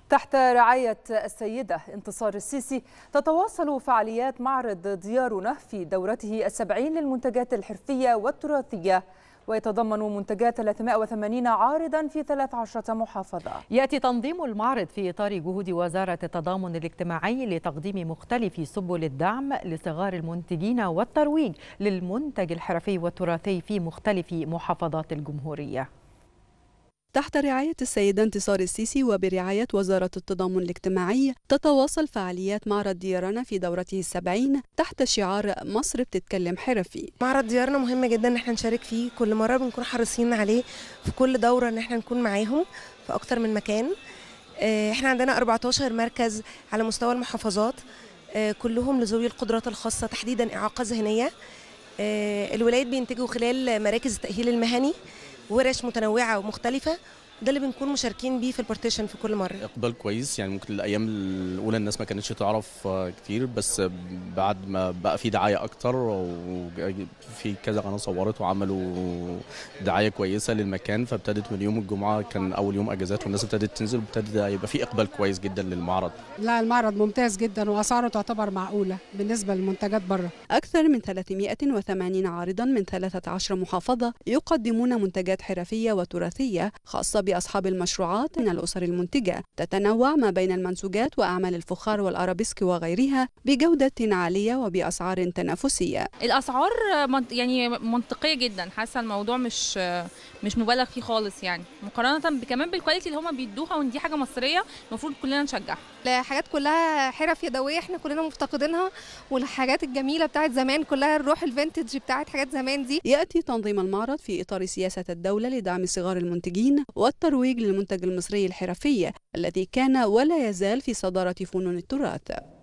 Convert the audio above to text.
تحت رعاية السيدة انتصار السيسي تتواصل فعاليات معرض ديارنا في دورته السبعين للمنتجات الحرفية والتراثية ويتضمن منتجات 380 عارضا في 13 محافظة يأتي تنظيم المعرض في إطار جهود وزارة التضامن الاجتماعي لتقديم مختلف سبل الدعم لصغار المنتجين والترويج للمنتج الحرفي والتراثي في مختلف محافظات الجمهورية تحت رعاية السيدة انتصار السيسي وبرعاية وزارة التضامن الاجتماعي تتواصل فعاليات معرض ديارنا في دورته السبعين تحت شعار مصر بتتكلم حرفي معرض ديارنا مهم جدا ان احنا نشارك فيه كل مرة بنكون حريصين عليه في كل دورة ان احنا نكون معاهم في اكتر من مكان احنا عندنا 14 مركز على مستوى المحافظات كلهم لذوي القدرات الخاصة تحديدا إعاقة ذهنية الولايات بينتجوا خلال مراكز التأهيل المهني ورش متنوعه ومختلفه ده اللي بنكون مشاركين بيه في البارتيشن في كل مره اقبال كويس يعني ممكن الايام الاولى الناس ما كانتش تعرف كتير بس بعد ما بقى في دعايه اكتر وفي كذا قناه صورت وعملوا دعايه كويسه للمكان فابتدت من يوم الجمعه كان اول يوم اجازات والناس ابتدت تنزل وابتدى يبقى في اقبال كويس جدا للمعرض لا المعرض ممتاز جدا واسعاره تعتبر معقوله بالنسبه للمنتجات بره اكثر من 380 عارضا من 13 محافظه يقدمون منتجات حرفيه وتراثيه خاصه بأصحاب المشروعات من الأسر المنتجة تتنوع ما بين المنسوجات وأعمال الفخار والأرابيسك وغيرها بجودة عالية وبأسعار تنافسية الأسعار يعني منطقية جدا حاسة الموضوع مش مش مبالغ فيه خالص يعني مقارنة كمان بالكواليتي اللي هما بيدوها وان دي حاجة مصرية المفروض كلنا نشجعها الحاجات كلها حرف يدوية احنا كلنا مفتقدينها والحاجات الجميلة بتاعت زمان كلها الروح الفينتج بتاعت حاجات زمان دي يأتي تنظيم المعرض في إطار سياسة الدولة لدعم صغار المنتجين والترويج للمنتج المصري الحرفي الذي كان ولا يزال في صدارة فنون التراث